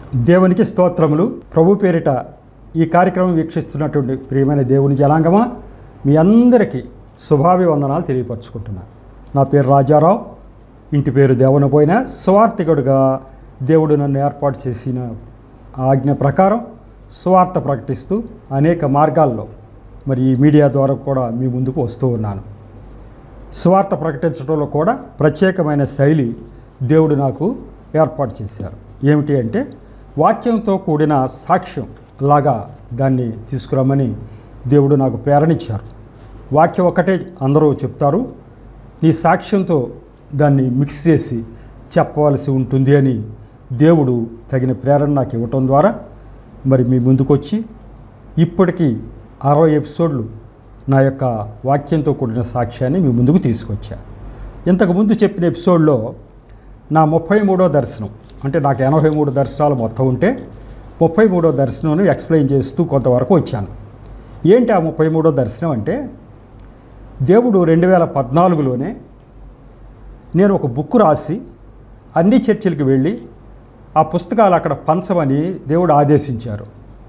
దేవునికి స్తోత్రములు ప్రభు పేరిట ఈ కార్యక్రమం వీక్షిస్తున్నటువంటి ప్రియమైన దేవుని జనాంగమా మీ అందరికీ శుభాభివందనాలు తెలియపరచుకుంటున్నాను నా పేరు రాజారావు ఇంటి పేరు దేవనపోయిన స్వార్థికుడుగా దేవుడు నన్ను ఏర్పాటు చేసిన ఆజ్ఞ ప్రకారం స్వార్థ ప్రకటిస్తూ అనేక మార్గాల్లో మరి ఈ మీడియా ద్వారా కూడా మీ ముందుకు వస్తూ ఉన్నాను స్వార్థ ప్రకటించడంలో కూడా ప్రత్యేకమైన శైలి దేవుడు నాకు ఏర్పాటు చేశారు ఏమిటి అంటే వాక్యంతో కూడిన సాక్ష్యం లాగా దాన్ని తీసుకురమ్మని దేవుడు నాకు ప్రేరణించారు వాక్యం ఒకటే అందరూ చెప్తారు నీ సాక్ష్యంతో దాన్ని మిక్స్ చేసి చెప్పవలసి ఉంటుంది అని దేవుడు తగిన ప్రేరణ నాకు ఇవ్వటం ద్వారా మరి మీ ముందుకొచ్చి ఇప్పటికీ అరవై ఎపిసోడ్లు నా యొక్క వాక్యంతో కూడిన సాక్ష్యాన్ని మీ ముందుకు తీసుకొచ్చా ఇంతకుముందు చెప్పిన ఎపిసోడ్లో నా ముప్పై మూడో దర్శనం అంటే నాకు ఎనభై మూడు దర్శనాలు మొత్తం ఉంటే ముప్పై మూడో దర్శనం ఎక్స్ప్లెయిన్ చేస్తూ కొంతవరకు వచ్చాను ఏంటి ఆ ముప్పై మూడో దర్శనం అంటే దేవుడు రెండు వేల పద్నాలుగులోనే నేను ఒక బుక్ రాసి అన్ని చర్చిలకు వెళ్ళి ఆ పుస్తకాలు అక్కడ పంచమని దేవుడు ఆదేశించారు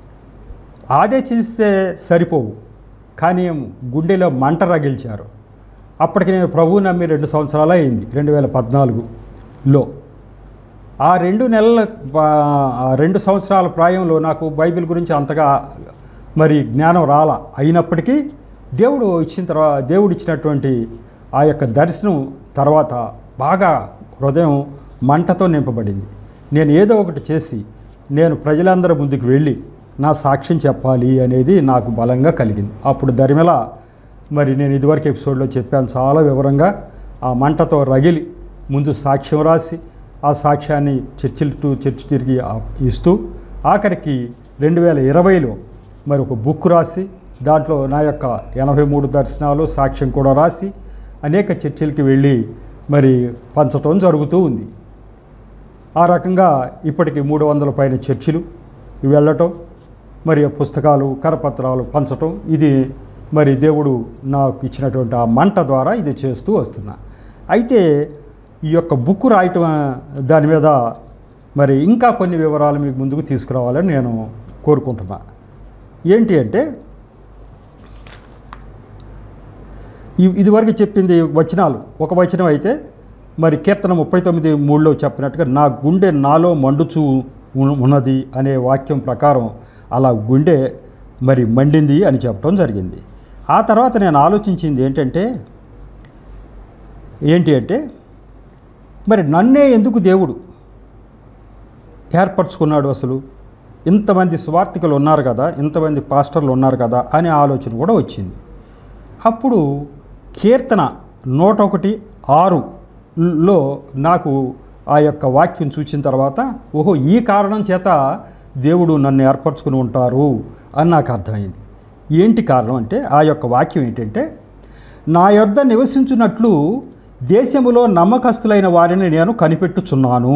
ఆదేశిస్తే సరిపోవు కానీ గుండెలో మంట రగిల్చారు అప్పటికి నేను ప్రభువు నమ్మి రెండు సంవత్సరాలు అయింది రెండు వేల పద్నాలుగులో ఆ రెండు నెలల ఆ రెండు సంవత్సరాల ప్రాయంలో నాకు బైబిల్ గురించి అంతగా మరి జ్ఞానం రాల అయినప్పటికీ దేవుడు ఇచ్చిన తర్వాత దేవుడు ఇచ్చినటువంటి ఆ యొక్క దర్శనం తర్వాత బాగా హృదయం మంటతో నింపబడింది నేను ఏదో ఒకటి చేసి నేను ప్రజలందరి ముందుకు వెళ్ళి నా సాక్ష్యం చెప్పాలి అనేది నాకు బలంగా కలిగింది అప్పుడు దరిమిల మరి నేను ఇదివరకు ఎపిసోడ్లో చెప్పాను చాలా వివరంగా ఆ మంటతో రగిలి ముందు సాక్ష్యం రాసి ఆ సాక్ష్యాన్ని చర్చిలు టు చర్చి తిరిగి ఆ- ఇస్తూ ఆఖరికి రెండు వేల ఇరవైలో మరి ఒక బుక్ రాసి దాంట్లో నా యొక్క ఎనభై మూడు దర్శనాలు సాక్ష్యం కూడా రాసి అనేక చర్చిలకి వెళ్ళి మరి పంచటం జరుగుతూ ఉంది ఆ రకంగా ఇప్పటికి మూడు వందల పైన చర్చిలు వెళ్ళటం మరి ఆ పుస్తకాలు కరపత్రాలు పంచటం ఇది మరి దేవుడు నాకు ఇచ్చినటువంటి ఆ మంట ద్వారా ఇది చేస్తూ వస్తున్నా అయితే ఈ యొక్క బుక్ రాయటం ఆ, దాని మీద మరి ఇంకా కొన్ని వివరాలు మీకు ముందుకు తీసుకురావాలని నేను కోరుకుంటున్నా ఏంటి అంటే ఇ- ఇదివరకు చెప్పింది వచనాలు ఒక వచనం అయితే మరి కీర్తన ముప్పై తొమ్మిది మూడులో చెప్పినట్టుగా నా గుండె నాలో మండుచు ఉ- ఉన్నది అనే వాక్యం ప్రకారం అలా గుండె మరి మండింది అని చెప్పడం జరిగింది ఆ తర్వాత నేను ఆలోచించింది ఏంటంటే ఏంటి అంటే మరి నన్నే ఎందుకు దేవుడు ఏర్పరచుకున్నాడు అసలు ఇంతమంది స్వార్థికులు ఉన్నారు కదా ఇంతమంది పాస్టర్లు ఉన్నారు కదా అనే ఆలోచన కూడా వచ్చింది అప్పుడు కీర్తన నూట ఒకటి ఆరులో నాకు ఆ యొక్క వాక్యం చూసిన తర్వాత ఓహో ఈ కారణం చేత దేవుడు నన్ను ఏర్పరచుకుని ఉంటారు అని నాకు అర్థమైంది ఏంటి కారణం అంటే ఆ యొక్క వాక్యం ఏంటంటే నా యొద్ద నివసించున్నట్లు దేశములో నమ్మకస్తులైన వారిని నేను కనిపెట్టుచున్నాను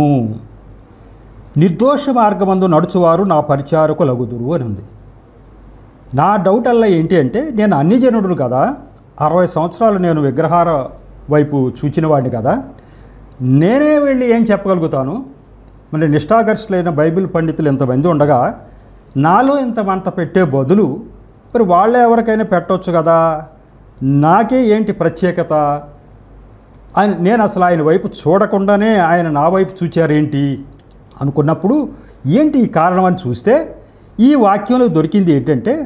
నిర్దోష మార్గమందు నడుచువారు నా పరిచారకు లగుదురు అని ఉంది నా డౌట్ అలా ఏంటి అంటే నేను అన్ని జనుడు కదా అరవై సంవత్సరాలు నేను విగ్రహార వైపు చూచిన వాడిని కదా నేనే వెళ్ళి ఏం చెప్పగలుగుతాను మరి నిష్ఠాగరిష్ఠులైన బైబిల్ పండితులు ఇంతమంది ఉండగా నాలో ఇంత మంట పెట్టే బదులు మరి వాళ్ళే ఎవరికైనా పెట్టవచ్చు కదా నాకే ఏంటి ప్రత్యేకత ఆయన నేను అసలు ఆయన వైపు చూడకుండానే ఆయన నా వైపు చూచారేంటి అనుకున్నప్పుడు ఏంటి ఈ కారణం అని చూస్తే ఈ వాక్యంలో దొరికింది ఏంటంటే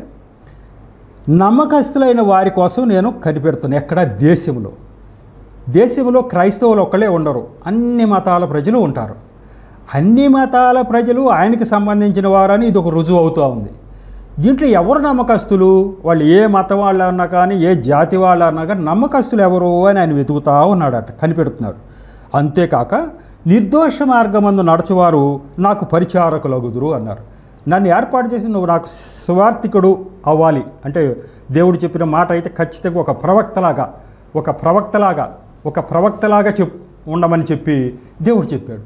నమ్మకస్తులైన వారి కోసం నేను కనిపెడుతాను ఎక్కడ దేశంలో దేశంలో క్రైస్తవులు ఒక్కళ్ళే ఉండరు అన్ని మతాల ప్రజలు ఉంటారు అన్ని మతాల ప్రజలు ఆయనకి సంబంధించిన వారని ఇది ఒక రుజువు అవుతూ ఉంది దీంట్లో ఎవరు నమ్మకస్తులు వాళ్ళు ఏ మతం వాళ్ళు అన్నా కానీ ఏ జాతి వాళ్ళు అన్నా కానీ నమ్మకస్తులు ఎవరు అని ఆయన వెతుకుతా ఉన్నాడట కనిపెడుతున్నాడు అంతేకాక నిర్దోష మార్గమందు నడచువారు నాకు పరిచారకులగుదురు అన్నారు నన్ను ఏర్పాటు చేసి నువ్వు నాకు స్వార్థికుడు అవ్వాలి అంటే దేవుడు చెప్పిన మాట అయితే ఖచ్చితంగా ఒక ప్రవక్తలాగా ఒక ప్రవక్తలాగా ఒక ప్రవక్తలాగా చెప్ ఉండమని చెప్పి దేవుడు చెప్పాడు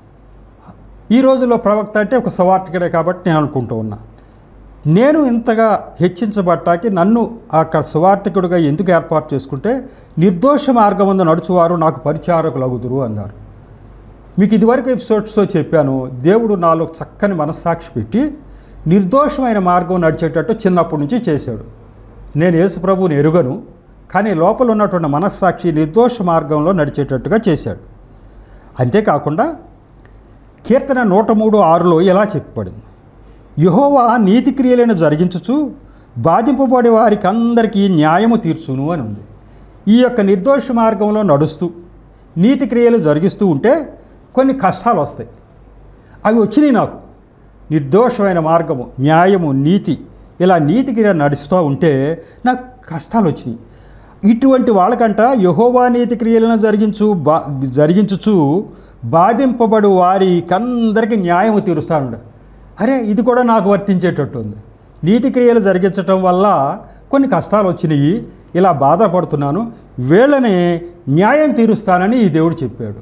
ఈ రోజుల్లో ప్రవక్త అంటే ఒక సవార్థికుడే కాబట్టి నేను అనుకుంటూ ఉన్నా నేను ఇంతగా హెచ్చించబట్టాకి నన్ను అక్కడ సువార్థికుడిగా ఎందుకు ఏర్పాటు చేసుకుంటే నిర్దోష మార్గం ముందు నడుచువారు నాకు పరిచారకులు అగుదురు అన్నారు మీకు ఇదివరకు ఎపిసోడ్స్లో చెప్పాను దేవుడు నాలో చక్కని మనస్సాక్షి పెట్టి నిర్దోషమైన మార్గం నడిచేటట్టు చిన్నప్పటి నుంచి చేశాడు నేను యేసు ప్రభువుని ఎరుగను కానీ లోపల ఉన్నటువంటి మనస్సాక్షి నిర్దోష మార్గంలో నడిచేటట్టుగా చేశాడు అంతేకాకుండా కీర్తన నూట మూడు ఆరులో ఇలా చెప్పబడింది యహోవా నీతి క్రియలను జరిగించుచు బాధింపబడే వారికి అందరికీ న్యాయము తీర్చును అని ఉంది ఈ యొక్క నిర్దోష మార్గంలో నడుస్తూ నీతి క్రియలు జరిగిస్తూ ఉంటే కొన్ని కష్టాలు వస్తాయి అవి వచ్చినాయి నాకు నిర్దోషమైన మార్గము న్యాయము నీతి ఇలా నీతి క్రియ నడుస్తూ ఉంటే నాకు కష్టాలు వచ్చినాయి ఇటువంటి వాళ్ళకంట యహోవా నీతి క్రియలను జరిగించు బా జరిగించుచు బాధింపబడు వారికందరికీ న్యాయము తీరుస్తాను అరే ఇది కూడా నాకు వర్తించేటట్టు ఉంది నీతి క్రియలు జరిగించటం వల్ల కొన్ని కష్టాలు వచ్చినాయి ఇలా బాధపడుతున్నాను వీళ్ళని న్యాయం తీరుస్తానని ఈ దేవుడు చెప్పాడు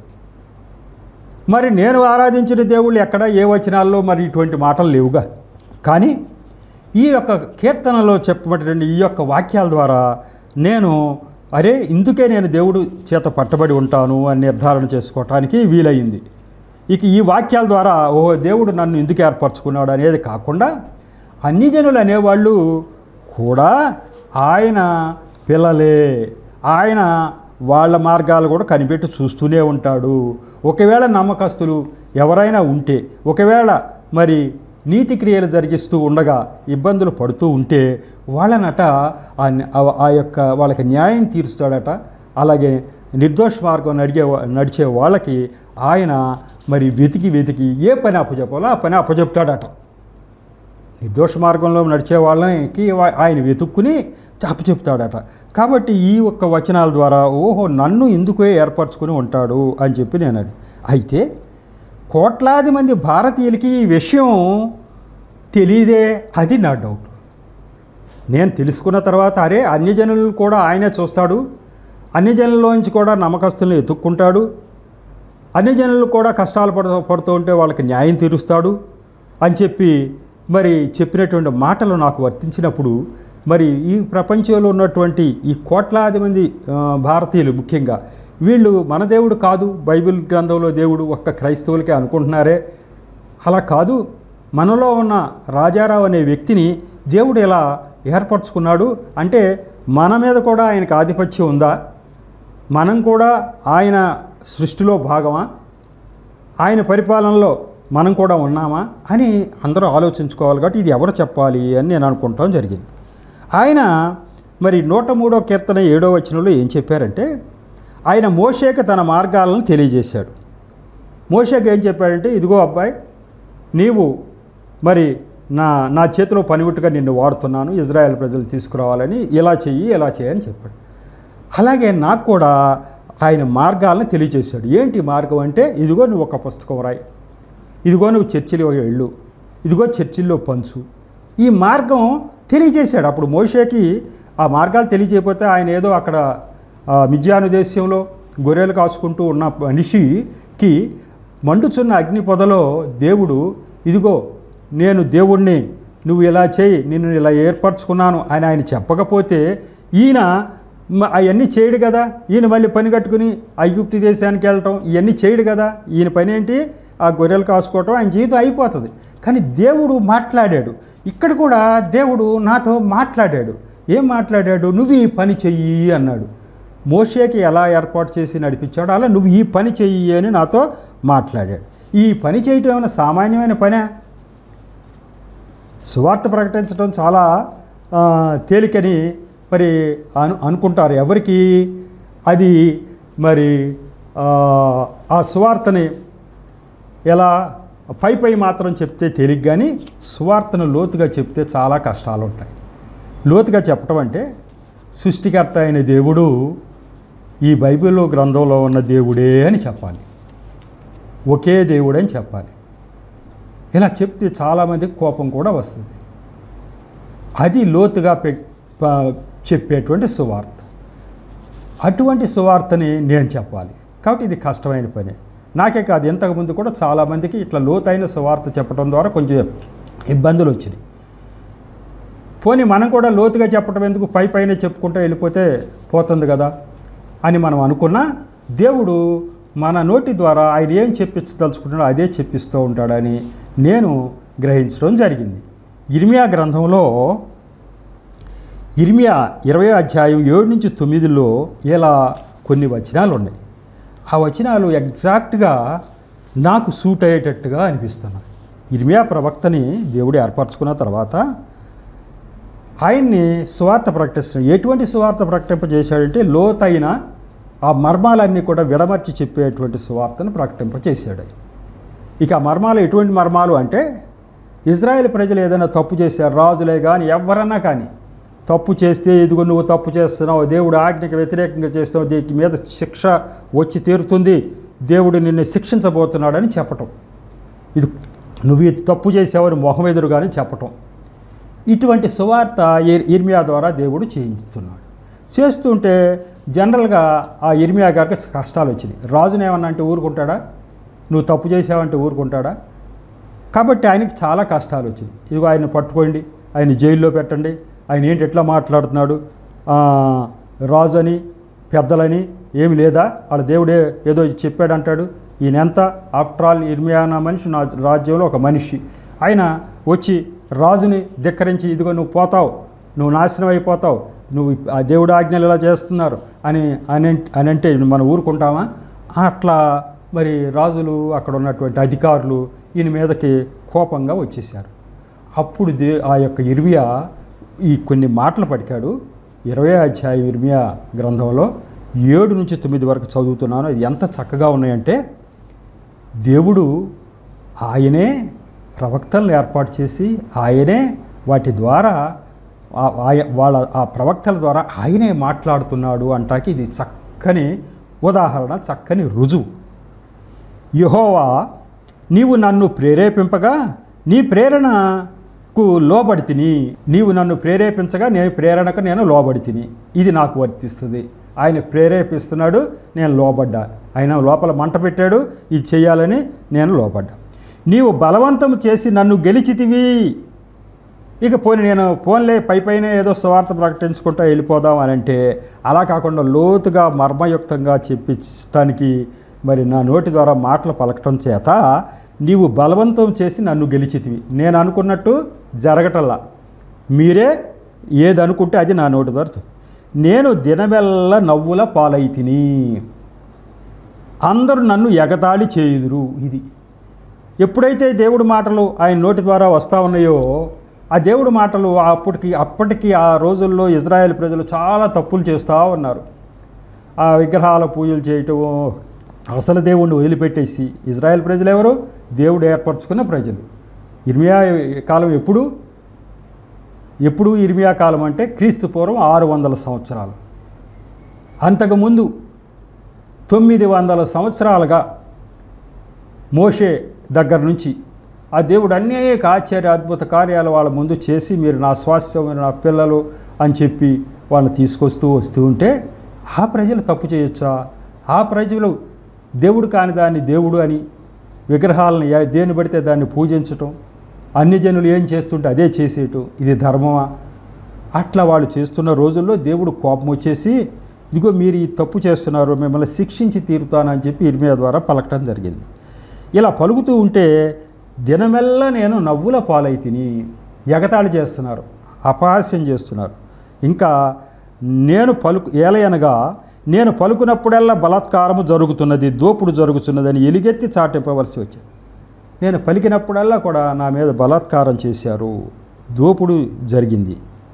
మరి నేను ఆరాధించిన దేవుళ్ళు ఎక్కడ ఏ వచనాల్లో మరి ఇటువంటి మాటలు లేవుగా కానీ ఈ యొక్క కీర్తనలో చెప్పబడిన ఈ యొక్క వాక్యాల ద్వారా నేను అరే ఇందుకే నేను దేవుడు చేత పట్టబడి ఉంటాను అని నిర్ధారణ చేసుకోవటానికి వీలయ్యింది ఇక ఈ వాక్యాల ద్వారా ఓ దేవుడు నన్ను ఎందుకు ఏర్పరచుకున్నాడు అనేది కాకుండా అన్ని జనులు అనేవాళ్ళు కూడా ఆయన పిల్లలే ఆయన వాళ్ళ మార్గాలు కూడా కనిపెట్టి చూస్తూనే ఉంటాడు ఒకవేళ నమ్మకస్తులు ఎవరైనా ఉంటే ఒకవేళ మరి నీతి క్రియలు జరిగిస్తూ ఉండగా ఇబ్బందులు పడుతూ ఉంటే వాళ్ళనట ఆ ని- ఆ- ఆ యొక్క వాళ్ళకి న్యాయం తీరుస్తాడట అలాగే నిర్దోష మార్గం నడిగే వా- నడిచే వాళ్ళకి ఆయన మరి వెతికి వెతికి ఏ పని అప్పచెప్పాలో ఆ పని అప్పచెప్తాడట నిర్దోష మార్గంలో నడిచే వాళ్ళకి వా- ఆయన వెతుక్కుని చాప చెప్తాడట కాబట్టి ఈ ఒక్క వచనాల ద్వారా ఓహో నన్ను ఎందుకు ఏర్పరచుకుని ఉంటాడు అని చెప్పి నేను అది అయితే కోట్లాది మంది భారతీయులకి ఈ విషయం తెలియదే అది నా డౌట్ నేను తెలుసుకున్న తర్వాత అరే అన్ని జనులు కూడా ఆయనే చూస్తాడు అన్ని జనుల్లోంచి కూడా నమ్మకస్తులను ఎత్తుక్కుంటాడు అన్ని జనులు కూడా కష్టాలు పడుతూ పడుతూ ఉంటే వాళ్ళకి న్యాయం తీరుస్తాడు అని చెప్పి మరి చెప్పినటువంటి మాటలు నాకు వర్తించినప్పుడు మరి ఈ ప్రపంచంలో ఉన్నటువంటి ఈ కోట్లాది మంది ఆ, భారతీయులు ముఖ్యంగా వీళ్ళు మన దేవుడు కాదు బైబిల్ గ్రంథంలో దేవుడు ఒక్క క్రైస్తవులకే అనుకుంటున్నారే అలా కాదు మనలో ఉన్న రాజారావు అనే వ్యక్తిని దేవుడు ఎలా ఏర్పరచుకున్నాడు అంటే మన మీద కూడా ఆయనకు ఆధిపత్యం ఉందా మనం కూడా ఆయన సృష్టిలో భాగమా ఆయన పరిపాలనలో మనం కూడా ఉన్నామా అని అందరూ ఆలోచించుకోవాలి కాబట్టి ఇది ఎవరు చెప్పాలి అని నేను అనుకుంటాం జరిగింది ఆయన మరి నూట మూడో కీర్తన ఏడో వచనంలో ఏం చెప్పారంటే ఆయన మోషేకి తన మార్గాలను తెలియజేశాడు మోషేకి ఏం చెప్పాడంటే ఇదిగో అబ్బాయి నీవు మరి నా నా చేతిలో పనిముట్టుగా నిన్ను వాడుతున్నాను ఇజ్రాయెల్ ప్రజలు తీసుకురావాలని ఇలా చెయ్యి ఇలా చేయని చెప్పాడు అలాగే నాకు కూడా ఆయన మార్గాలను తెలియజేశాడు ఏంటి మార్గం అంటే ఇదిగో నువ్వు ఒక పుస్తకం రాయి ఇదిగో నువ్వు చర్చిలో వెళ్ళు ఇదిగో చర్చిల్లో పంచు ఈ మార్గం తెలియజేశాడు అప్పుడు మోషేకి ఆ మార్గాలు తెలియజేయకపోతే ఆయన ఏదో అక్కడ ఆ, మిద్యాను దేశంలో గొర్రెలు కాసుకుంటూ ఉన్న మనిషికి మండుచున్న అగ్ని పొదలో దేవుడు ఇదిగో నేను దేవుణ్ణి నువ్వు ఇలా చేయి నిన్ను ఇలా ఏర్పరచుకున్నాను అని ఆయన చెప్పకపోతే ఈయన మ- అవన్నీ చేయడు కదా ఈయన మళ్ళీ పని కట్టుకుని ఐగుప్తి దేశానికి వెళ్ళటం ఇవన్నీ చేయడు కదా ఈయన పని ఏంటి ఆ గొర్రెలు కాసుకోవటం ఆయన జీవితం అయిపోతుంది కానీ దేవుడు మాట్లాడాడు ఇక్కడ కూడా దేవుడు నాతో మాట్లాడాడు ఏం మాట్లాడాడు నువ్వు ఈ పని చెయ్యి అన్నాడు మోషేకి ఎలా ఏర్పాటు చేసి నడిపించాడో అలా నువ్వు ఈ పని చెయ్యి అని నాతో మాట్లాడాడు ఈ పని చేయటం ఏమైనా సామాన్యమైన పనే సువార్త ప్రకటించడం చాలా ఆ, తేలికని మరి అను అనుకుంటారు ఎవరికి అది మరి ఆ, ఆ సువార్తని ఎలా పై పై మాత్రం చెప్తే తేలిక కానీ సువార్తను లోతుగా చెప్తే చాలా కష్టాలు ఉంటాయి లోతుగా చెప్పటం అంటే సృష్టికర్త అయిన దేవుడు ఈ బైబిల్ గ్రంథంలో ఉన్న దేవుడే అని చెప్పాలి ఒకే దేవుడని చెప్పాలి ఇలా చెప్తే చాలామందికి కోపం కూడా వస్తుంది అది లోతుగా పె ప- చెప్పేటువంటి సువార్త అటువంటి సువార్తని నేను చెప్పాలి కాబట్టి ఇది కష్టమైన పని నాకే కాదు ఇంతకుముందు కూడా చాలామందికి ఇట్లా లోతైన సువార్త చెప్పడం ద్వారా కొంచెం ఇబ్బందులు వచ్చినాయి పోనీ మనం కూడా లోతుగా చెప్పడం ఎందుకు పై పైన చెప్పుకుంటూ వెళ్ళిపోతే పోతుంది కదా అని మనం అనుకున్నా దేవుడు మన నోటి ద్వారా ఆయన ఏం చెప్పించదలుచుకుంటాడో అదే చెప్పిస్తూ ఉంటాడని నేను గ్రహించడం జరిగింది ఇర్మియా గ్రంథంలో ఇర్మియా ఇరవై అధ్యాయం ఏడు నుంచి తొమ్మిదిలో ఇలా కొన్ని వచనాలు ఉన్నాయి ఆ వచనాలు ఎగ్జాక్ట్గా నాకు సూట్ అయ్యేటట్టుగా అనిపిస్తున్నాయి ఇర్మియా ప్రవక్తని దేవుడు ఏర్పరచుకున్న తర్వాత ఆయన్ని సువార్త ప్రకటిస్తున్నాడు ఎటువంటి సువార్త ప్రకటింపజేశాడంటే లోతైన ఆ మర్మాలన్నీ కూడా విడమర్చి చెప్పేటువంటి సువార్తను ప్రకటింపజేశాడు ఆయన ఇక ఆ మర్మాలు ఎటువంటి మర్మాలు అంటే ఇజ్రాయెల్ ప్రజలు ఏదైనా తప్పు చేశారు రాజులే కానీ ఎవరన్నా కానీ తప్పు చేస్తే ఇదిగో నువ్వు తప్పు చేస్తున్నావు దేవుడు ఆజ్ఞకి వ్యతిరేకంగా చేస్తున్నావు దీని మీద శిక్ష వచ్చి తీరుతుంది దేవుడు నిన్ను శిక్షించబోతున్నాడని చెప్పటం ఇది నువ్వు ఇది తప్పు చేసావని మొహం ఎదురుగానే చెప్పటం ఇటువంటి సువార్త ఇర్- ఇర్మియా ద్వారా దేవుడు చేయించుతున్నాడు చేస్తుంటే జనరల్గా ఆ ఇర్మియా గారికి కష్టాలు వచ్చినాయి రాజుని ఏమన్నా అంటే ఊరుకుంటాడా నువ్వు తప్పు చేసావంటే ఊరుకుంటాడా కాబట్టి ఆయనకి చాలా కష్టాలు వచ్చినాయి ఇదిగో ఆయన పట్టుకోండి ఆయన జైల్లో పెట్టండి ఆయన ఏంటి ఎట్లా మాట్లాడుతున్నాడు ఆ, రాజు అని పెద్దలని ఏమి లేదా వాళ్ళ దేవుడే ఏదో చెప్పాడంటాడు ఈయన ఎంత ఆఫ్టర్ ఆల్ ఇర్మియా అన్న మనిషి నా రాజ్యంలో ఒక మనిషి ఆయన వచ్చి రాజుని ధిక్కరించి ఇదిగో నువ్వు పోతావు నువ్వు నాశనం అయిపోతావు నువ్వు ఆ దేవుడు ఆజ్ఞలు ఇలా చేస్తున్నారు అని అని అని అంటే మనం ఊరుకుంటామా అట్లా మరి రాజులు అక్కడ ఉన్నటువంటి అధికారులు ఈయన మీదకి కోపంగా వచ్చేసారు అప్పుడు దే ఆ యొక్క ఇర్మియా ఈ కొన్ని మాటలు పడికాడు ఇరవై అధ్యాయం ఇర్మియా గ్రంథంలో ఏడు నుంచి తొమ్మిది వరకు చదువుతున్నాను అది ఎంత చక్కగా ఉన్నాయంటే దేవుడు ఆయనే ప్రవక్తలను ఏర్పాటు చేసి ఆయనే వాటి ద్వారా ఆ- ఆయ- వాళ్ళ ఆ ప్రవక్తల ద్వారా ఆయనే మాట్లాడుతున్నాడు అంటాకి ఇది చక్కని ఉదాహరణ చక్కని రుజువు యహోవా నీవు నన్ను ప్రేరేపింపగా నీ ప్రేరణకు లోబడి తిని నీవు నన్ను ప్రేరేపించగా నేను ప్రేరణకు నేను లోబడి తిని ఇది నాకు వర్తిస్తుంది ఆయన ప్రేరేపిస్తున్నాడు నేను లోబడ్డా ఆయన లోపల మంట పెట్టాడు ఇది చేయాలని నేను లోబడ్డా నీవు బలవంతం చేసి నన్ను గెలిచితివి ఇక పోనీ నేను ఫోన్లే పై పైన ఏదో స్వార్థ ప్రకటించుకుంటా వెళ్ళిపోదాం అని అంటే అలా కాకుండా లోతుగా మర్మయుక్తంగా చెప్పించడానికి మరి నా నోటి ద్వారా మాటలు పలకటం చేత నీవు బలవంతం చేసి నన్ను గెలిచితివి నేను అనుకున్నట్టు జరగటల్లా మీరే ఏది అనుకుంటే అది నా నోటి ద్వారా చెప్పు. నేను దినవెల్ల నవ్వుల పాలైతిని అందరూ నన్ను ఎగతాళి చేయుదురు ఇది ఎప్పుడైతే దేవుడి మాటలు ఆయన నోటి ద్వారా వస్తూ ఉన్నాయో ఆ దేవుడి మాటలు అప్పటికి అప్పటికి ఆ రోజుల్లో ఇజ్రాయెల్ ప్రజలు చాలా తప్పులు చేస్తూ ఉన్నారు ఆ విగ్రహాల పూజలు చేయటం అసలు దేవుణ్ణి వదిలిపెట్టేసి ఇజ్రాయెల్ ప్రజలు ఎవరు దేవుడు ఏర్పరచుకున్న ప్రజలు ఇర్మియా కాలం ఎప్పుడు ఎప్పుడు ఇర్మియా కాలం అంటే క్రీస్తు పూర్వం ఆరు వందల సంవత్సరాలు అంతకుముందు తొమ్మిది వందల సంవత్సరాలుగా మోషే దగ్గర నుంచి ఆ దేవుడు అనేక ఆశ్చర్య అద్భుత కార్యాలు వాళ్ళ ముందు చేసి మీరు నా స్వాస్థ్యం మీరు నా పిల్లలు అని చెప్పి వాళ్ళని తీసుకొస్తూ వస్తూ ఉంటే ఆ ప్రజలు తప్పు చేయొచ్చా ఆ ప్రజలు దేవుడు కాని దాన్ని దేవుడు అని విగ్రహాలను ఏ- దేన్ని పడితే దాన్ని పూజించటం అన్ని జనులు ఏం చేస్తుంటే అదే చేసేయటం ఇది ధర్మమా అట్లా వాళ్ళు చేస్తున్న రోజుల్లో దేవుడు కోపం వచ్చేసి ఇదిగో మీరు ఈ తప్పు చేస్తున్నారు మిమ్మల్ని శిక్షించి తీరుతానని చెప్పి ఇర్మియా ద్వారా పలకటం జరిగింది ఇలా పలుకుతూ ఉంటే దినమెల్లా నేను నవ్వుల పాలైతిని ఎగతాళి చేస్తున్నారు అపహాస్యం చేస్తున్నారు ఇంకా నేను పలుకు ఏలయనగా నేను పలుకునప్పుడల్లా బలాత్కారము జరుగుతున్నది దోపుడు జరుగుతున్నదని ఎలుగెత్తి చాటింపవలసి వచ్చింది నేను పలికినప్పుడల్లా కూడా నా మీద బలాత్కారం చేశారు దోపుడు జరిగింది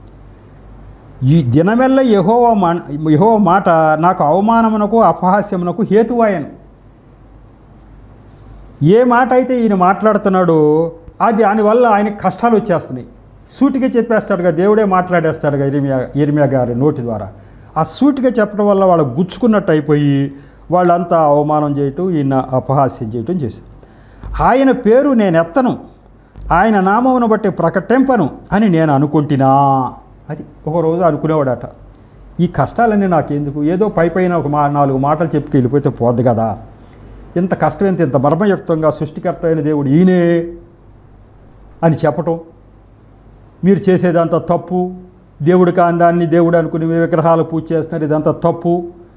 ఈ దినమెల్ల యహోవ మా యహోవ మాట నాకు అవమానమునకు అపహాస్యమునకు హేతువాయను ఏ మాట అయితే ఈయన మాట్లాడుతున్నాడో అది దానివల్ల ఆయనకి కష్టాలు వచ్చేస్తున్నాయి సూటిగా చెప్పేస్తాడుగా దేవుడే మాట్లాడేస్తాడుగా ఇరిమియా ఇరిమియా గారి నోటి ద్వారా ఆ సూటిగా చెప్పడం వల్ల వాళ్ళు గుచ్చుకున్నట్టు అయిపోయి వాళ్ళంతా అవమానం చేయటం ఈయన అపహాస్యం చేయటం చేశారు ఆయన పేరు నేను ఎత్తను ఆయన నామమును బట్టి ప్రకటింపను అని నేను అనుకుంటున్నా అది ఒకరోజు అనుకునేవాడట ఈ కష్టాలన్నీ నాకెందుకు ఏదో పై పైన ఒక మా నాలుగు మాటలు చెప్పుకు వెళ్ళిపోతే పోద్ది కదా ఇంత కష్టం ఎంత ఇంత మర్మయుక్తంగా సృష్టికర్త అయిన దేవుడు ఈయనే అని చెప్పటం మీరు చేసేదంతా తప్పు దేవుడు కాని దాన్ని దేవుడు అనుకుని మీ విగ్రహాలు పూజ చేస్తున్నారు ఇదంతా తప్పు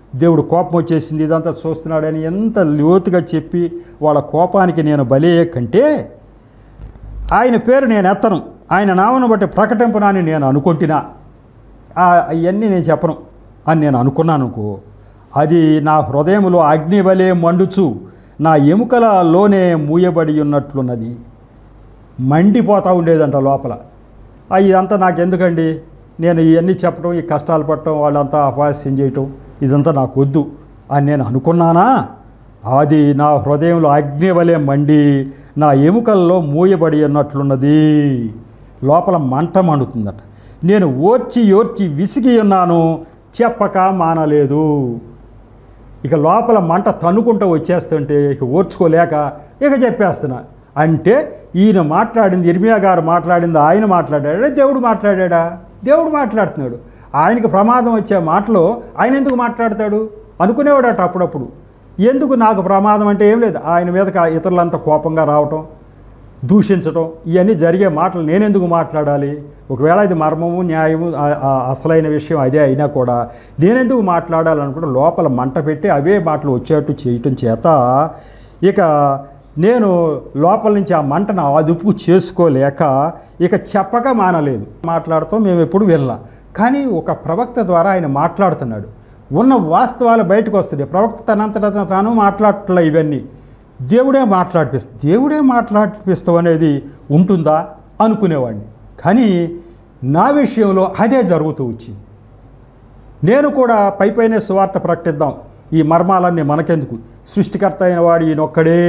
దేవుడు కోపం వచ్చేసింది ఇదంతా చూస్తున్నాడని ఎంత లోతుగా చెప్పి వాళ్ళ కోపానికి నేను బలయ్యే కంటే ఆయన పేరు నేను ఎత్తను ఆయన నామను బట్టి ప్రకటింపనని నేను అనుకుంటున్నా అవన్నీ నేను చెప్పను అని నేను అనుకున్నాను అనుకో అది నా హృదయంలో అగ్ని వలె మండుచు నా ఎముకలలోనే మూయబడి ఉన్నట్లున్నది మండిపోతూ ఉండేదంట లోపల ఆ, ఇదంతా నాకు ఎందుకండి నేను ఇవన్నీ చెప్పడం ఈ కష్టాలు పడటం వాళ్ళంతా అపహాస్యం చేయటం ఇదంతా నాకు వద్దు అని నేను అనుకున్నానా అది నా హృదయంలో అగ్ని వలె మండి నా ఎముకల్లో మూయబడి ఉన్నట్లున్నది లోపల మంట మండుతుందట నేను ఓర్చి ఓర్చి విసిగి ఉన్నాను చెప్పక మానలేదు ఇక లోపల మంట తన్నుకుంటూ వచ్చేస్తుంటే ఇక ఓర్చుకోలేక ఇక చెప్పేస్తున్నా అంటే ఈయన మాట్లాడింది ఇర్మియా గారు మాట్లాడింది ఆయన మాట్లాడాడా దేవుడు మాట్లాడాడా దేవుడు మాట్లాడుతున్నాడు ఆయనకి ప్రమాదం వచ్చే మాటలో ఆయన ఎందుకు మాట్లాడతాడు అనుకునేవాడట అప్పుడప్పుడు ఎందుకు నాకు ప్రమాదం అంటే ఏం లేదు ఆయన మీద ఇతరులంతా కోపంగా రావటం దూషించటం ఇవన్నీ జరిగే మాటలు నేనెందుకు మాట్లాడాలి ఒకవేళ ఇది మర్మము న్యాయము ఆ- ఆ అసలైన విషయం అదే అయినా కూడా నేనెందుకు మాట్లాడాలనుకుంటే లోపల మంట పెట్టి అవే మాటలు వచ్చేట్టు చేయటం చేత ఇక నేను లోపల నుంచి ఆ మంటను అదుపు చేసుకోలేక ఇక చెప్పక మానలేదు మాట్లాడతాం మేము ఎప్పుడు వెళ్ళాం కానీ ఒక ప్రవక్త ద్వారా ఆయన మాట్లాడుతున్నాడు ఉన్న వాస్తవాలు బయటకు వస్తున్నాయి ప్రవక్త తనంతట తాను మాట్లాడట్లే ఇవన్నీ దేవుడే మాట్లాడిపిస్తా దేవుడే మాట్లాడిపిస్తాం అనేది ఉంటుందా అనుకునేవాడిని కానీ నా విషయంలో అదే జరుగుతూ వచ్చింది నేను కూడా పై పైనే సువార్త ప్రకటిద్దాం ఈ మర్మాలన్నీ మనకెందుకు సృష్టికర్త అయిన వాడు ఈయనొక్కడే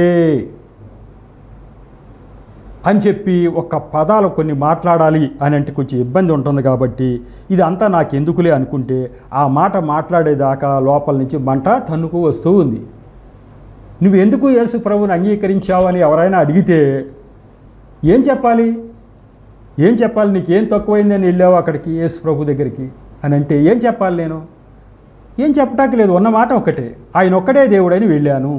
అని చెప్పి ఒక పదాలు కొన్ని మాట్లాడాలి అని అంటే కొంచెం ఇబ్బంది ఉంటుంది కాబట్టి ఇది అంతా నాకు ఎందుకులే అనుకుంటే ఆ మాట మాట్లాడేదాకా లోపల నుంచి మంట తన్నుకు వస్తూ ఉంది నువ్వు ఎందుకు యేసు ప్రభుని అంగీకరించావు అని ఎవరైనా అడిగితే ఏం చెప్పాలి ఏం చెప్పాలి నీకు ఏం తక్కువైందని వెళ్ళావు అక్కడికి యేసు ప్రభు దగ్గరికి అని అంటే ఏం చెప్పాలి నేను ఏం చెప్పటానికి లేదు ఉన్న మాట ఒక్కటే ఆయన ఒక్కడే దేవుడని వెళ్ళాను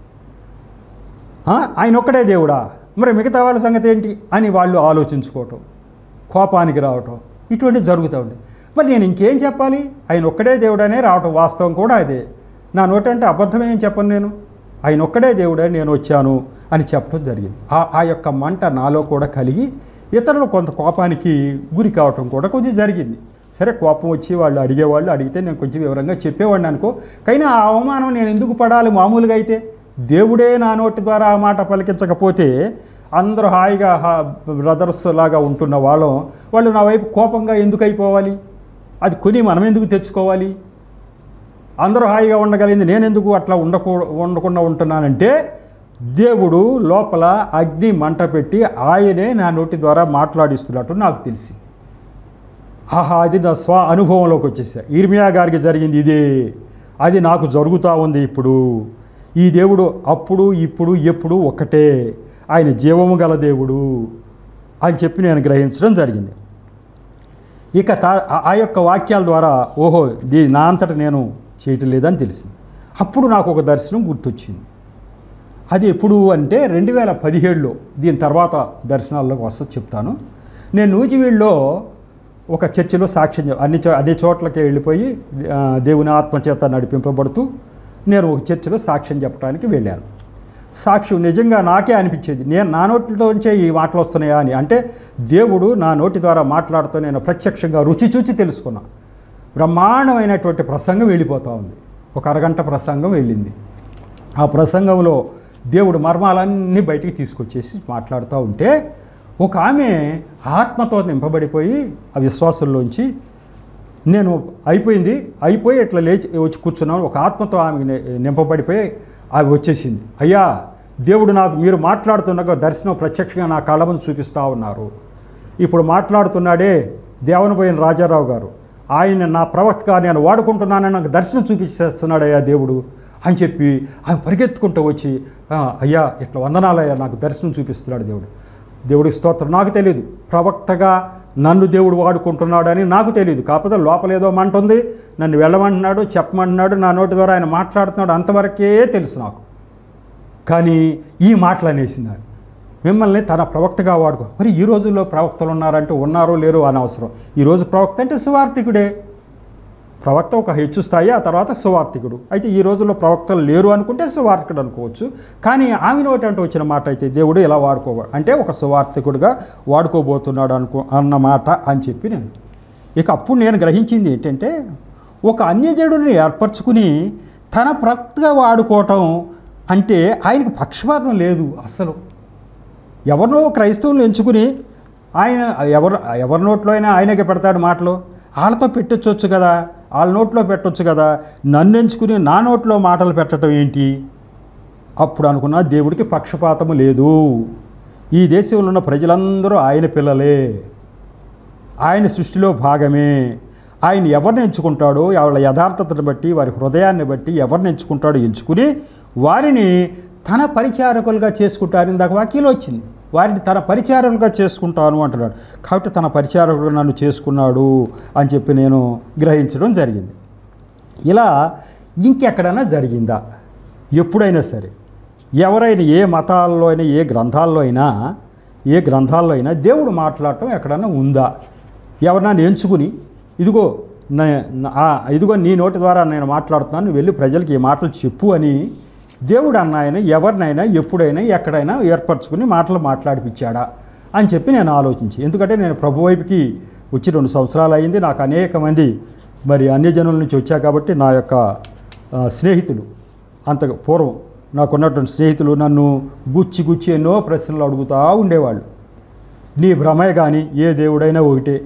ఆ, ఆయన ఒక్కడే దేవుడా మరి మిగతా వాళ్ళ సంగతి ఏంటి అని వాళ్ళు ఆలోచించుకోవటం కోపానికి రావటం ఇటువంటివి జరుగుతూ ఉంటాయి మరి నేను ఇంకేం చెప్పాలి ఆయన ఒక్కడే దేవుడనే రావటం వాస్తవం కూడా అదే నా నోటంటే అబద్ధమేం చెప్పను నేను ఆయన ఒక్కడే దేవుడే నేను వచ్చాను అని చెప్పడం జరిగింది ఆ ఆ యొక్క మంట నాలో కూడా కలిగి ఇతరులు కొంత కోపానికి గురి కావటం కూడా కొంచెం జరిగింది సరే కోపం వచ్చి వాళ్ళు అడిగేవాళ్ళు అడిగితే నేను కొంచెం వివరంగా చెప్పేవాడిని అనుకో కానీ ఆ అవమానం నేను ఎందుకు పడాలి మామూలుగా అయితే దేవుడే నా నోటి ద్వారా ఆ మాట పలికించకపోతే అందరూ హాయిగా బ్రదర్స్ లాగా ఉంటున్న వాళ్ళం వాళ్ళు నా వైపు కోపంగా ఎందుకు అయిపోవాలి అది కొని మనం ఎందుకు తెచ్చుకోవాలి అందరూ హాయిగా ఉండగలిగింది నేను ఎందుకు అట్లా ఉండకూ ఉండకుండా ఉంటున్నానంటే దేవుడు లోపల అగ్ని మంట పెట్టి ఆయనే నా నోటి ద్వారా మాట్లాడిస్తున్నట్టు నాకు తెలిసి ఆహా అది నా స్వ అనుభవంలోకి వచ్చేసా ఇర్మియా గారికి జరిగింది ఇదే అది నాకు జరుగుతూ ఉంది ఇప్పుడు ఈ దేవుడు అప్పుడు ఇప్పుడు ఎప్పుడు ఒక్కటే ఆయన జీవము గల దేవుడు అని చెప్పి నేను గ్రహించడం జరిగింది ఇక తా ఆ- ఆ యొక్క వాక్యాల ద్వారా ఓహో దీ నా అంతట నేను చేయటం లేదని తెలిసింది అప్పుడు నాకు ఒక దర్శనం గుర్తొచ్చింది అది ఎప్పుడు అంటే రెండు వేల పదిహేడులో దీని తర్వాత దర్శనాల్లోకి వస్తా చెప్తాను నేను నూజివీడులో ఒక చర్చిలో సాక్ష్యం చెప్- అన్ని చో అన్ని చోట్లకి వెళ్ళిపోయి ఆ, దేవుని ఆత్మచేత నడిపింపబడుతూ నేను ఒక చర్చిలో సాక్ష్యం చెప్పడానికి వెళ్ళాను సాక్ష్యం నిజంగా నాకే అనిపించేది నేను నా నోటిలోంచే ఈ మాటలు వస్తున్నాయా అని అంటే దేవుడు నా నోటి ద్వారా మాట్లాడుతూ నేను ప్రత్యక్షంగా రుచి చూచి తెలుసుకున్నా బ్రహ్మాండమైనటువంటి ప్రసంగం వెళ్ళిపోతూ ఉంది ఒక అరగంట ప్రసంగం వెళ్ళింది ఆ ప్రసంగంలో దేవుడు మర్మాలన్నీ బయటికి తీసుకొచ్చేసి మాట్లాడుతూ ఉంటే ఒక ఆమె ఆత్మతో నింపబడిపోయి ఆ విశ్వాసంలోంచి నేను అయిపోయింది అయిపోయి ఇట్లా లేచి వచ్చి కూర్చున్నాను ఒక ఆత్మతో ఆమె ని- నింపబడిపోయి ఆమె వచ్చేసింది అయ్యా దేవుడు నాకు మీరు మాట్లాడుతుండగా దర్శనం ప్రత్యక్షంగా నా కళ్ళ ముందు చూపిస్తూ ఉన్నారు ఇప్పుడు మాట్లాడుతున్నాడే దేవనపోయిన రాజారావు గారు ఆయన నా ప్రవక్తగా నేను వాడుకుంటున్నానని నాకు దర్శనం చూపించేస్తున్నాడయ్యా దేవుడు అని చెప్పి ఆయన పరిగెత్తుకుంటూ వచ్చి "ఆ, అయ్యా ఇట్లా వందనాలయ్యా నాకు దర్శనం చూపిస్తున్నాడు దేవుడు దేవుడికి స్తోత్రం నాకు తెలియదు ప్రవక్తగా నన్ను దేవుడు వాడుకుంటున్నాడని నాకు తెలియదు కాకపోతే లోపల ఏదో మంట ఉంది నన్ను వెళ్ళమంటున్నాడు చెప్పమంటున్నాడు నా నోటి ద్వారా ఆయన మాట్లాడుతున్నాడు అంతవరకే తెలుసు నాకు కానీ ఈ మాటలు అనేసింది ఆమె. మిమ్మల్ని తన ప్రవక్తగా వాడుకో మరి ఈ రోజుల్లో ప్రవక్తలు ఉన్నారంటే ఉన్నారో లేరో అనవసరం ఈరోజు ప్రవక్త అంటే సువార్థికుడే ప్రవక్త ఒక హెచ్చు స్థాయి ఆ తర్వాత సువార్థికుడు అయితే ఈ రోజుల్లో ప్రవక్తలు లేరు అనుకుంటే సువార్థికుడు అనుకోవచ్చు కానీ ఆమె నోటి అంటూ వచ్చిన మాట అయితే దేవుడు ఇలా వాడుకో అంటే ఒక సువార్థికుడిగా వాడుకోబోతున్నాడు అనుకో అన్నమాట అని చెప్పి నేను ఇక అప్పుడు నేను గ్రహించింది ఏంటంటే ఒక అన్యజనుడిని ఏర్పరచుకుని తన ప్రవక్తగా వాడుకోవటం అంటే ఆయనకు పక్షపాతం లేదు అసలు ఎవరినో క్రైస్తవులను ఎంచుకుని ఆయన ఎవరు ఎవరి నోట్లో అయినా ఆయనకే పెడతాడు మాటలు వాళ్ళతో పెట్టొచ్చు కదా వాళ్ళ నోట్లో పెట్టొచ్చు కదా నన్ను ఎంచుకుని నా నోట్లో మాటలు పెట్టడం ఏంటి అప్పుడు అనుకున్నా దేవుడికి పక్షపాతము లేదు ఈ దేశంలో ఉన్న ప్రజలందరూ ఆయన పిల్లలే ఆయన సృష్టిలో భాగమే ఆయన ఎవరిని ఎంచుకుంటాడో వాళ్ళ యథార్థతను బట్టి వారి హృదయాన్ని బట్టి ఎవరిని ఎంచుకుంటాడో ఎంచుకుని వారిని తన పరిచారకులుగా చేసుకుంటారు ఇందాక వాక్యలో వచ్చింది వారిని తన పరిచారకులుగా చేసుకుంటాను అంటున్నాడు కాబట్టి తన పరిచారకుడు నన్ను చేసుకున్నాడు అని చెప్పి నేను గ్రహించడం జరిగింది ఇలా ఇంకెక్కడైనా జరిగిందా ఎప్పుడైనా సరే ఎవరైనా ఏ మతాల్లో అయినా ఏ గ్రంథాల్లో అయినా ఏ గ్రంథాల్లో అయినా దేవుడు మాట్లాడటం ఎక్కడైనా ఉందా ఎవరినైనా ఎంచుకుని ఇదిగో నే- నా- ఆ, ఇదిగో నీ నోటి ద్వారా నేను మాట్లాడుతున్నాను నువ్వు వెళ్ళి ప్రజలకి ఈ మాటలు చెప్పు అని దేవుడు అన్న ఆయన ఎవరినైనా ఎప్పుడైనా ఎక్కడైనా ఏర్పరచుకుని మాటలు మాట్లాడిపించాడా అని చెప్పి నేను ఆలోచించి ఎందుకంటే నేను ప్రభు వైపుకి వచ్చి రెండు సంవత్సరాలు అయింది నాకు అనేక మంది మరి అన్యజనుల నుంచి వచ్చా కాబట్టి నా యొక్క ఆ, స్నేహితులు అంత పూర్వం నాకున్నటువంటి స్నేహితులు నన్ను గుచ్చి గుచ్చి ఎన్నో ప్రశ్నలు అడుగుతూ ఉండేవాళ్ళు నీ భ్రమే కానీ ఏ దేవుడైనా ఒకటే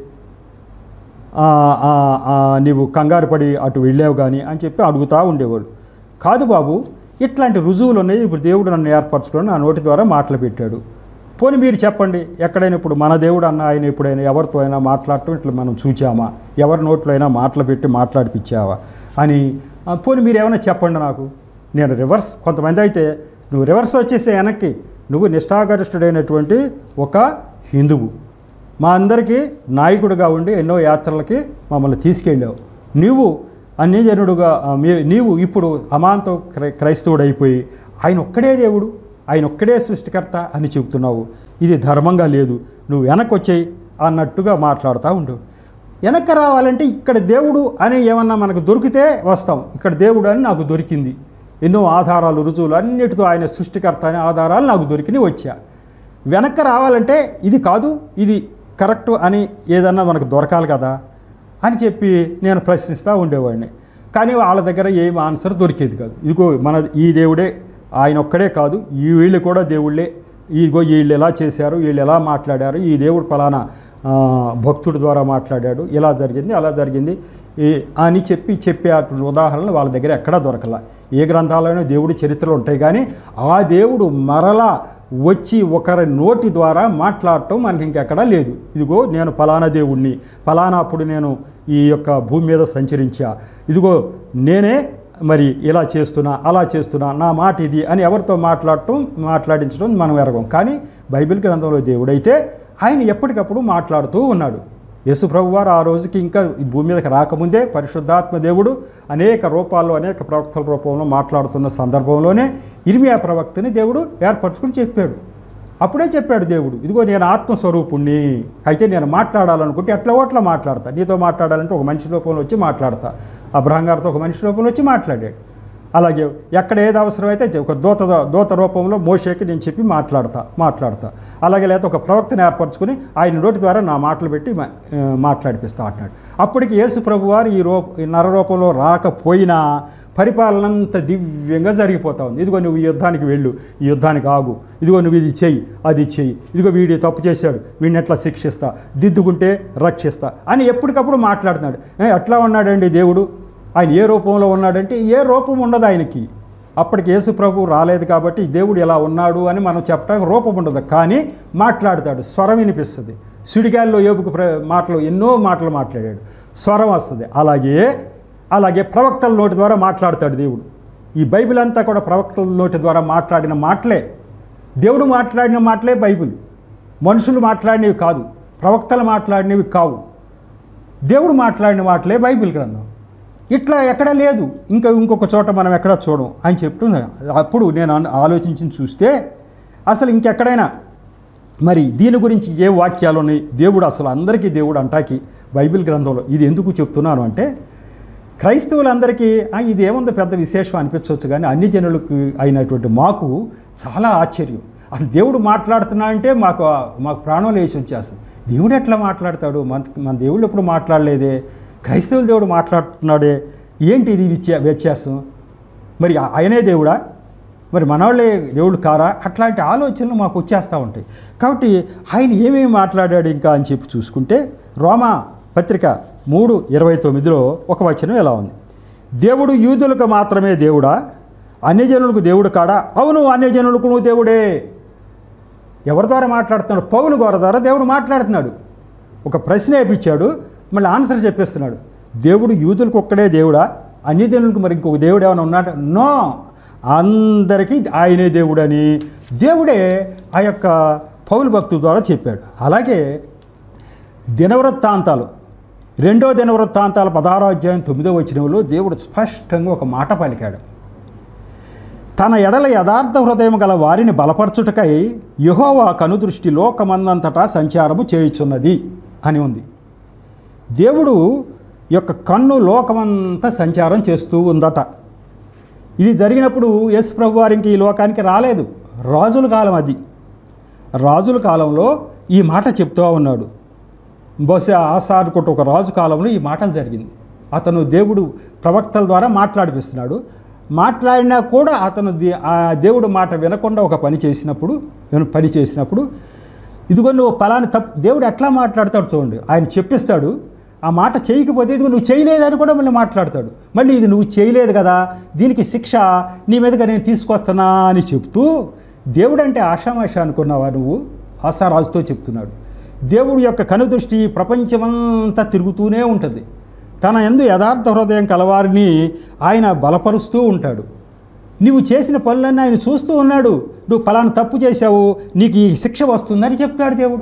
ఆ, ఆ, ఆ, నీవు కంగారు పడి అటు వెళ్ళావు కానీ అని చెప్పి అడుగుతూ ఉండేవాళ్ళు కాదు బాబు ఇట్లాంటి రుజువులు ఉన్నాయి ఇప్పుడు దేవుడు నన్ను ఏర్పరచుకొని నా నోటి ద్వారా మాటలు పెట్టాడు పోనీ మీరు చెప్పండి ఎక్కడైనా ఇప్పుడు మన దేవుడు అన్న ఆయన ఎప్పుడైనా ఎవరితో అయినా మాట్లాడటం ఇట్లా మనం చూచామా ఎవరి నోట్లో అయినా మాటలు పెట్టి మాట్లాడిపించావా అని ఆ, పోనీ మీరు ఏమైనా చెప్పండి నాకు నేను రివర్స్ కొంతమంది అయితే నువ్వు రివర్స్ వచ్చేసే వెనక్కి నువ్వు నిష్ఠాగరిష్ఠుడైనటువంటి ఒక హిందువు మా అందరికీ నాయకుడిగా ఉండి ఎన్నో యాత్రలకి మమ్మల్ని తీసుకెళ్ళావు నీవు అన్యజనుడుగా ఆ, మీ- నీవు ఇప్పుడు అమాంతం క్రై క్రైస్తవుడైపోయి ఆయన ఒక్కడే దేవుడు ఆయన ఒక్కడే సృష్టికర్త అని చెబుతున్నావు ఇది ధర్మంగా లేదు నువ్వు వెనక్కి వచ్చేయి అన్నట్టుగా మాట్లాడుతూ ఉండు వెనక్కి రావాలంటే ఇక్కడ దేవుడు అని ఏమన్నా మనకు దొరికితే వస్తాం ఇక్కడ దేవుడు అని నాకు దొరికింది ఎన్నో ఆధారాలు రుజువులు అన్నిటితో ఆయన సృష్టికర్త అనే ఆధారాలు నాకు దొరికినాయి వచ్చా వెనక్కి రావాలంటే ఇది కాదు ఇది కరెక్ట్ అని ఏదన్నా మనకు దొరకాలి కదా అని చెప్పి నేను ప్రశ్నిస్తూ ఉండేవాడిని కానీ వాళ్ళ దగ్గర ఏం ఆన్సర్ దొరికేది కాదు ఇదిగో మన ఈ దేవుడే ఆయన ఒక్కడే కాదు ఈ వీళ్ళు కూడా దేవుళ్ళే ఇదిగో వీళ్ళు ఎలా చేశారు వీళ్ళు ఎలా మాట్లాడారు ఈ దేవుడు ఫలానా ఆ, భక్తుడి ద్వారా మాట్లాడాడు ఇలా జరిగింది అలా జరిగింది ఈ అని చెప్పి చెప్పే అటువంటి ఉదాహరణలు వాళ్ళ దగ్గర ఎక్కడా దొరకల ఏ గ్రంథాలైనా దేవుడి చరిత్రలు ఉంటాయి కానీ ఆ దేవుడు మరలా వచ్చి ఒకరి నోటి ద్వారా మాట్లాడటం మనకి ఇంకెక్కడా లేదు ఇదిగో నేను ఫలానా దేవుణ్ణి ఫలానా అప్పుడు నేను ఈ యొక్క భూమి మీద సంచరించా ఇదిగో నేనే మరి ఇలా చేస్తున్నా అలా చేస్తున్నా నా మాట ఇది అని ఎవరితో మాట్లాడటం మాట్లాడించడం మనం ఎరగం కానీ బైబిల్ గ్రంథంలో దేవుడైతే ఆయన ఎప్పటికప్పుడు మాట్లాడుతూ ఉన్నాడు యేసు ప్రభు వారు ఆ రోజుకి ఇంకా ఈ భూమి మీదకి రాకముందే పరిశుద్ధాత్మ దేవుడు అనేక రూపాల్లో అనేక ప్రవక్తల రూపంలో మాట్లాడుతున్న సందర్భంలోనే ఇర్మియా ప్రవక్తని దేవుడు ఏర్పరచుకుని చెప్పాడు అప్పుడే చెప్పాడు దేవుడు ఇదిగో నేను ఆత్మస్వరూపుణ్ణి అయితే నేను మాట్లాడాలనుకుంటే ఎట్లా ఓట్లా మాట్లాడతా నీతో మాట్లాడాలంటే ఒక మనిషి రూపంలో వచ్చి మాట్లాడతా అబ్రహం గారితో ఒక మనిషి రూపంలో వచ్చి మాట్లాడాడు అలాగే ఎక్కడ ఏది అవసరమైతే ఒక దూత దూత రూపంలో మోషేకి నేను చెప్పి మాట్లాడతా మాట్లాడతా అలాగే లేకపోతే ఒక ప్రవక్తను ఏర్పరచుకుని ఆయన నోటి ద్వారా నా మాటలు పెట్టి మా- ఆ, మాట్లాడిపిస్తా అంటున్నాడు అప్పటికి యేసు ప్రభు వారు ఈ రూప ఈ నర రూపంలో రాకపోయినా పరిపాలన అంత దివ్యంగా జరిగిపోతా ఉంది ఇదిగో నువ్వు ఈ యుద్ధానికి వెళ్ళు ఈ యుద్ధానికి ఆగు ఇదిగో నువ్వు ఇది చెయ్యి అది చెయ్యి ఇదిగో వీడి తప్పు చేశాడు వీడిని ఎట్లా శిక్షిస్తా దిద్దుకుంటే రక్షిస్తా అని ఎప్పటికప్పుడు మాట్లాడుతున్నాడు ఏ, ఎట్లా ఉన్నాడండి దేవుడు ఆయన ఏ రూపంలో ఉన్నాడంటే ఏ రూపం ఉండదు ఆయనకి అప్పటికి యేసు ప్రభు రాలేదు కాబట్టి దేవుడు ఎలా ఉన్నాడు అని మనం చెప్పడానికి రూపం ఉండదు కానీ మాట్లాడతాడు స్వరం వినిపిస్తుంది సుడిగాల్లో ఏపుకు ప్ర మాటలు ఎన్నో మాటలు మాట్లాడాడు స్వరం వస్తుంది అలాగే అలాగే ప్రవక్తల నోటి ద్వారా మాట్లాడతాడు దేవుడు ఈ బైబిల్ అంతా కూడా ప్రవక్తల నోటి ద్వారా మాట్లాడిన మాటలే దేవుడు మాట్లాడిన మాటలే బైబిల్ మనుషులు మాట్లాడినవి కాదు ప్రవక్తలు మాట్లాడినవి కావు దేవుడు మాట్లాడిన మాటలే బైబిల్ గ్రంథం ఇట్లా ఎక్కడ లేదు ఇంకా ఇంకొక చోట మనం ఎక్కడ చూడం అని చెప్తున్నాను అప్పుడు నేను అన్- ఆలోచించి చూస్తే అసలు ఇంకెక్కడైనా మరి దీని గురించి ఏ వాక్యాలు ఉన్నాయి దేవుడు అసలు అందరికీ దేవుడు అంటాకి బైబిల్ గ్రంథంలో ఇది ఎందుకు చెప్తున్నాను అంటే క్రైస్తవులందరికీ "ఆ, ఇది ఏముందో పెద్ద విశేషం అనిపించవచ్చు కానీ అన్ని జనులకు అయినటువంటి మాకు చాలా ఆశ్చర్యం అసలు దేవుడు మాట్లాడుతున్నా అంటే మాకు మాకు ప్రాణం లేచి వచ్చేస్తుంది దేవుడు ఎట్లా మాట్లాడతాడు మన మన దేవుడు ఎప్పుడు మాట్లాడలేదే క్రైస్తవుల దేవుడు మాట్లాడుతున్నాడే ఏంటి ఇది వ్యత్యా- వ్యత్యాసం మరి ఆ- ఆయనే దేవుడా మరి మనవాళ్ళే దేవుడు కారా అట్లాంటి ఆలోచనలు మాకు వచ్చేస్తూ ఉంటాయి కాబట్టి ఆయన ఏమేమి మాట్లాడాడు ఇంకా అని చెప్పి చూసుకుంటే రోమా పత్రిక మూడు ఇరవై తొమ్మిదిలో ఒక వచనం ఎలా ఉంది దేవుడు యూదులకు మాత్రమే దేవుడా అన్యజనులకు దేవుడు కాడా అవును అన్యజనులకు నువ్వు దేవుడే ఎవరి ద్వారా మాట్లాడుతున్నాడు పౌలు గోర ద్వారా దేవుడు మాట్లాడుతున్నాడు ఒక ప్రశ్న వేయించాడు మళ్ళీ ఆన్సర్ చెప్పేస్తున్నాడు దేవుడు యూదులకు ఒక్కడే దేవుడా అన్ని దేవునికి మరి ఇంకొక దేవుడు ఏమైనా ఉన్నాడు నో అందరికీ ఆయనే దేవుడని దేవుడే ఆ యొక్క పౌలు భక్తుల ద్వారా చెప్పాడు అలాగే దినవృత్తాంతాలు రెండో దినవృత్తాంతాల పదహారో అధ్యాయం తొమ్మిదో వచనంలో దేవుడు స్పష్టంగా ఒక మాట పలికాడు తన ఎడల యథార్థ హృదయం గల వారిని బలపరచుటకై యహోవా కనుదృష్టి లోకమందంతటా సంచారము చేయుచున్నది అని ఉంది దేవుడు యొక్క కన్ను లోకమంతా సంచారం చేస్తూ ఉందట ఇది జరిగినప్పుడు యేసు ప్రభు వారికి ఈ లోకానికి రాలేదు రాజుల కాలం అది రాజుల కాలంలో ఈ మాట చెప్తూ ఉన్నాడు బహుశా ఆశ అనుకుంటే ఒక రాజు కాలంలో ఈ మాటలు జరిగింది అతను దేవుడు ప్రవక్తల ద్వారా మాట్లాడిపిస్తున్నాడు మాట్లాడినా కూడా అతను దే- ఆ దేవుడు మాట వినకుండా ఒక పని చేసినప్పుడు విన- పని చేసినప్పుడు ఇదిగో నువ్వు పలాని తప్పు దేవుడు ఎట్లా మాట్లాడతాడు చూడండి ఆయన చెప్పిస్తాడు ఆ మాట చేయకపోతే ఇదిగో నువ్వు చేయలేదని కూడా మళ్ళీ మాట్లాడతాడు మళ్ళీ ఇది నువ్వు చేయలేదు కదా దీనికి శిక్ష నీ మీదుగా నేను తీసుకొస్తానా అని చెప్తూ దేవుడు అంటే ఆషామాష అనుకున్నావా నువ్వు ఆశారాజుతో చెప్తున్నాడు దేవుడి యొక్క కనుదృష్టి ప్రపంచమంతా తిరుగుతూనే ఉంటుంది తన ఎందు యథార్థ హృదయం కలవారిని ఆయన బలపరుస్తూ ఉంటాడు నీవు చేసిన పనులన్నీ ఆయన చూస్తూ ఉన్నాడు నువ్వు ఫలానా తప్పు చేశావు నీకు ఈ శిక్ష వస్తుందని చెప్తాడు దేవుడు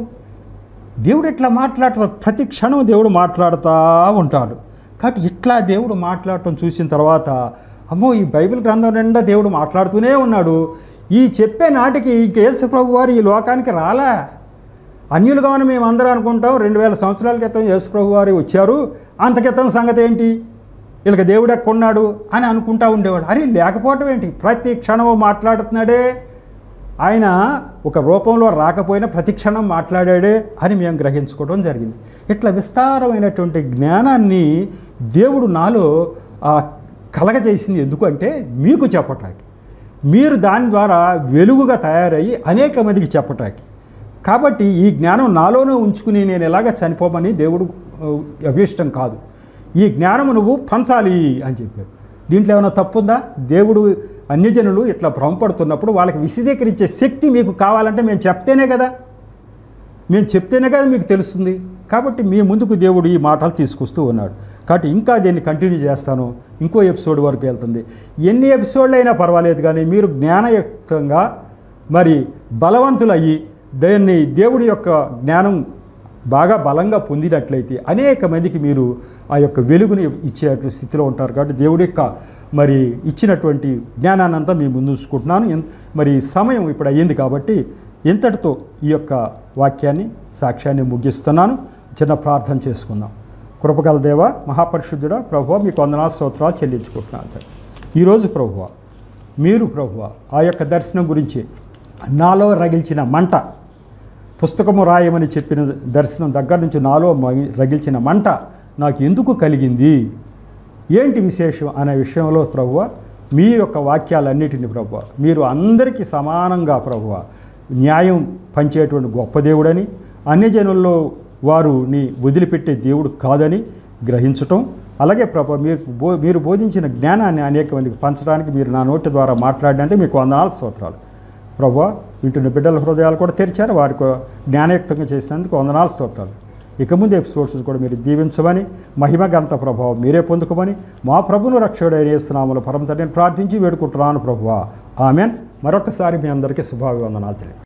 దేవుడు ఇట్లా మాట్లాడుతాడు ప్రతి క్షణం దేవుడు మాట్లాడుతూ ఉంటాడు కాబట్టి ఇట్లా దేవుడు మాట్లాడటం చూసిన తర్వాత అమ్మో ఈ బైబిల్ గ్రంథం నిండా దేవుడు మాట్లాడుతూనే ఉన్నాడు ఈ చెప్పే నాటికి ఇంక యేసు ప్రభు వారు ఈ లోకానికి రాలా అన్యులుగాను మేము అందరం అనుకుంటాం రెండు వేల సంవత్సరాల క్రితం యేసు ప్రభు వారు వచ్చారు అంత క్రితం సంగతి ఏంటి వీళ్ళకి దేవుడు ఎక్కడున్నాడు అని అనుకుంటా ఉండేవాడు అరే లేకపోవటం ఏంటి ప్రతి క్షణము మాట్లాడుతున్నాడే ఆయన ఒక రూపంలో రాకపోయినా ప్రతి క్షణం మాట్లాడాడే అని మేము గ్రహించుకోవడం జరిగింది ఇట్లా విస్తారమైనటువంటి జ్ఞానాన్ని దేవుడు నాలో ఆ, కలగజేసింది ఎందుకంటే మీకు చెప్పటానికి మీరు దాని ద్వారా వెలుగుగా తయారయ్యి అనేక మందికి చెప్పటానికి కాబట్టి ఈ జ్ఞానం నాలోనే ఉంచుకుని నేను ఎలాగ చనిపోమని దేవుడు ఆ, అభీష్టం కాదు ఈ జ్ఞానము నువ్వు పంచాలి అని చెప్పాడు దీంట్లో ఏమైనా తప్పుందా దేవుడు అన్యజనులు ఇట్లా భ్రమపడుతున్నప్పుడు వాళ్ళకి విశదీకరించే శక్తి మీకు కావాలంటే మేము చెప్తేనే కదా మేము చెప్తేనే కదా మీకు తెలుస్తుంది కాబట్టి మీ ముందుకు దేవుడు ఈ మాటలు తీసుకొస్తూ ఉన్నాడు కాబట్టి ఇంకా దీన్ని కంటిన్యూ చేస్తాను ఇంకో ఎపిసోడ్ వరకు వెళ్తుంది ఎన్ని ఎపిసోడ్లు అయినా పర్వాలేదు కానీ మీరు జ్ఞానయుక్తంగా మరి బలవంతులయ్యి దాన్ని దేవుడి యొక్క జ్ఞానం బాగా బలంగా పొందినట్లయితే అనేక మందికి మీరు ఆ యొక్క వెలుగుని ఇచ్చేటువంటి స్థితిలో ఉంటారు కాబట్టి దేవుడి యొక్క మరి ఇచ్చినటువంటి జ్ఞానాన్ని అంతా మీ ముందు ఉంచుకుంటున్నాను ఎన్- మరి సమయం ఇప్పుడు అయ్యింది కాబట్టి ఇంతటితో ఈ యొక్క వాక్యాన్ని సాక్ష్యాన్ని ముగిస్తున్నాను చిన్న ప్రార్థన చేసుకుందాం కృపగల దేవ మహాపరిశుద్ధుడా ప్రభువ మీకు వందనా స్తోత్రాలు చెల్లించుకుంటున్నాను తండ్రి. ఈరోజు ప్రభువ మీరు ప్రభువ ఆ యొక్క దర్శనం గురించి నాలో రగిల్చిన మంట పుస్తకము రాయమని చెప్పిన దర్శనం దగ్గర నుంచి నాలో మగి- రగిల్చిన మంట నాకు ఎందుకు కలిగింది ఏంటి విశేషం అనే విషయంలో ప్రభువ మీ యొక్క వాక్యాలన్నిటిని ప్రభువ మీరు అందరికీ సమానంగా ప్రభువ న్యాయం పంచేటువంటి గొప్ప దేవుడని అన్ని జనుల్లో వారు నీ వదిలిపెట్టే దేవుడు కాదని గ్రహించటం అలాగే ప్రభు మీరు బో మీరు బోధించిన జ్ఞానాన్ని అనేక మందికి పంచడానికి మీరు నా నోటి ద్వారా మాట్లాడినందుకు మీకు వందనాలు స్తోత్రాలు ప్రభు వింటున్న బిడ్డల హృదయాలు కూడా తెరిచారు వారికి జ్ఞానయుక్తంగా చేసినందుకు వందనాలు స్తోత్రాలు ఇక ముందు ఎపిసోడ్స్ కూడా మీరు దీవించమని మహిమ గంత ప్రభావం మీరే పొందుకోమని మా ప్రభును రక్షకుడు వేస్తున్నాములు పరమ తండ్రిని ప్రార్థించి వేడుకుంటున్నాను ప్రభువా ఆమెన్ మరొకసారి మీ అందరికీ శుభాభివందనాలు తెలియ